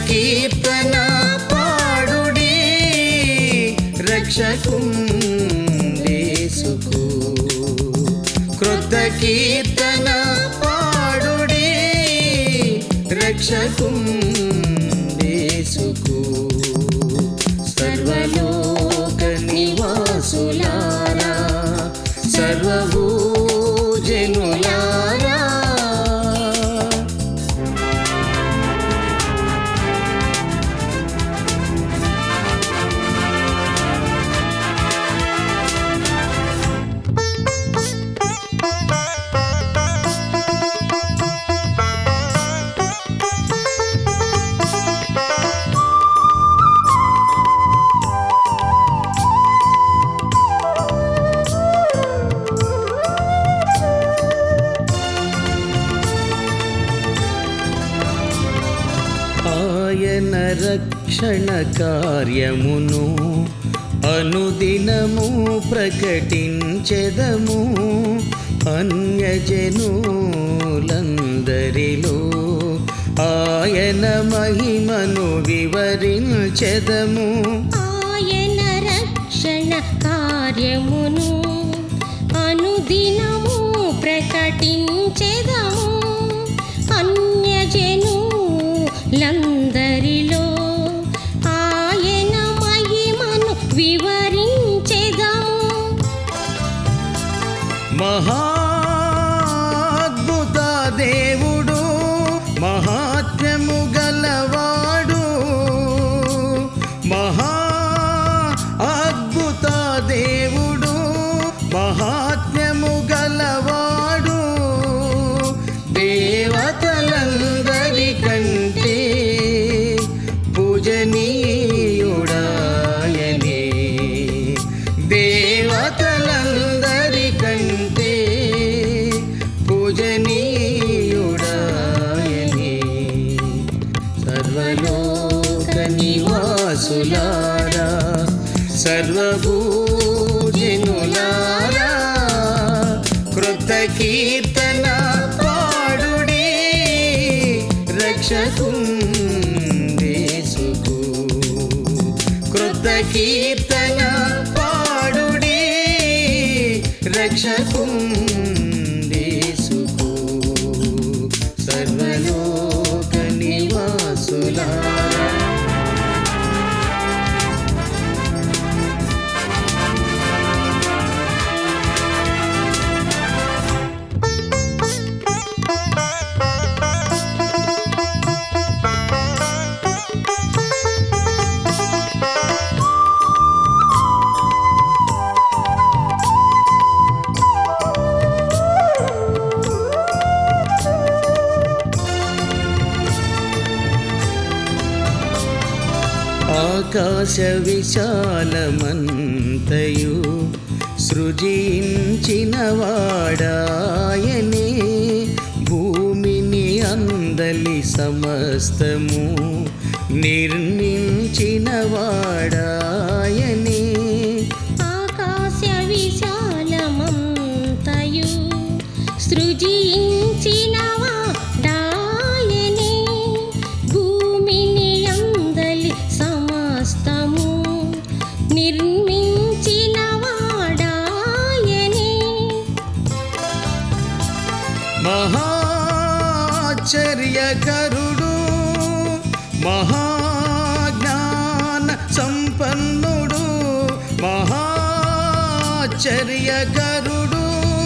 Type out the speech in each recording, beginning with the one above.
కీర్తన పాడుడి రక్షకుండేసుకు క్రొత్త కీర్తన పాడుడి రక్షకుండేసుకు సర్వలోక నివాసులారా సర్వభూజనులారా ఆయన రక్షణ కార్యమును అనుదినము ప్రకటించెదము అన్యజనులందరిలో ఆయన మహిమను వివరించెదము ఆయన రక్షణ కార్యమును అనుదినము ప్రకటించెదము అన్యజనులందరిలో ఆయన మహిమను వివరించెదము మహాద్భుత దేవుడు మహాత్మ్యము గలవాడు మహా అద్భుత దేవుడు మహాత్మ్యము గలవాడు దేవతలందరి కంటే పూజనీయుడాయనే దేవతలందరి కంటే పూజనీయుడాయనే సర్వలోక నివాసులారా సర్వభూజనులారా కృత కీర్తన పాడుడి రక్షకుందేసుకు కృత కీర్తన పాడుడి రక్షకుందేసుకు సర్వలోక నివాసులారా ఆకాశ విశాలమంతయు సృజించిన వాడాయనే భూమిని అందలి సమస్తము నిర్మించిన వాడాయనే ఆకాశ విశాలమంతయు సృజించినవా డాయనే భూమిని అందలి సమస్తము నిర్మించినవాడాయనే మహాచర్యకరుడు మహాజ్ఞాన సంపన్నుడు మహాచర్యకరుడు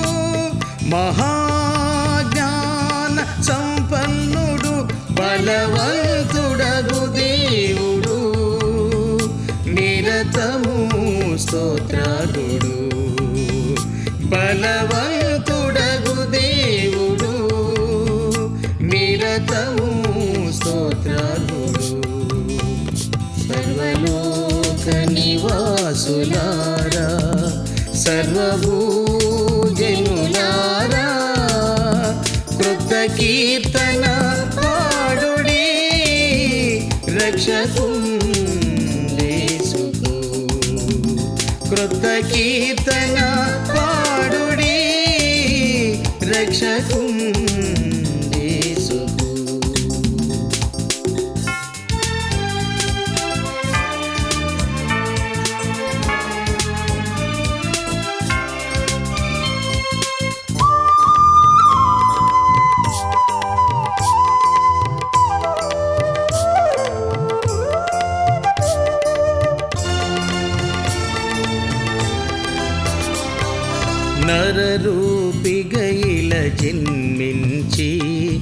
మహాజ్ఞాన సంపన్నుడు బలవంతుడగు దేవుడు నిరతము స్తోత్రాదుడు బలవంతుడగు దేవుడు నిరతము స్తోత్రాదుడు సర్వలోక నివాసులారా సర్వభూజనులారా కృత కీర్తన పాడుడి రక్షకుందేసుకు కృత కీర్తన పాడుడి రక్షకుందేసుకు నరరూపిగైల జన్మించి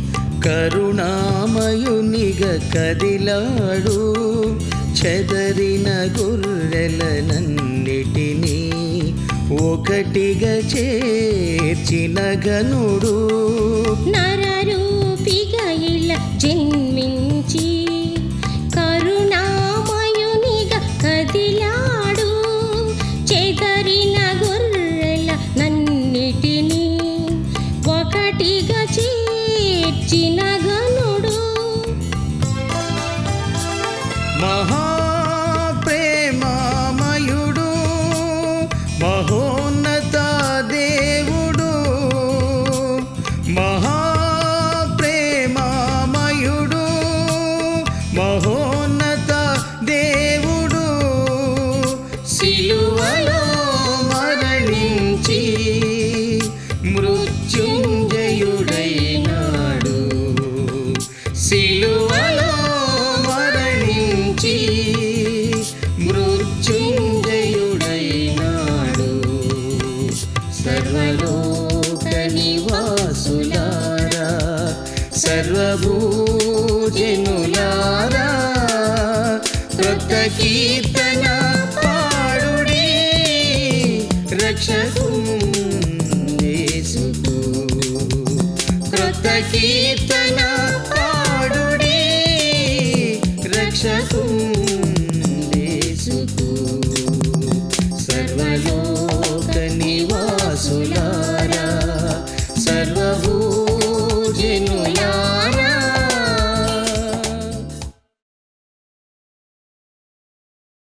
కరుణామయునిగ కదిలాడు చెదరిన గొర్రెలనన్నిటినీ ఒకటిగా చేర్చిన గనుడు నరరూపిగా ఇలా జన్మించి కరుణామయునిగా కదిలాడు చెదరిన గొర్రెల నన్నిటిని ఒకటిగా చేర్చిన గనుడు మహాప్రేమామయుడు మహోన్నత దేవుడు మహాప్రేమామయుడు మహోన్నత దేవుడు సిలువలో మరణించి మృత్యుంజయుడైనాడు సిలువలో మరణించి మృత్యుంజయుడైనాడు సర్వలోక నివాసులారా సర్వభూజనులారా క్రొత్త కీర్తన పాడుడి రక్షకుందేసుకు క్రొత్త కీర్తన పాడుడి రక్షకుందేసుకు సర్వలోక నివాసులారా సర్వభూ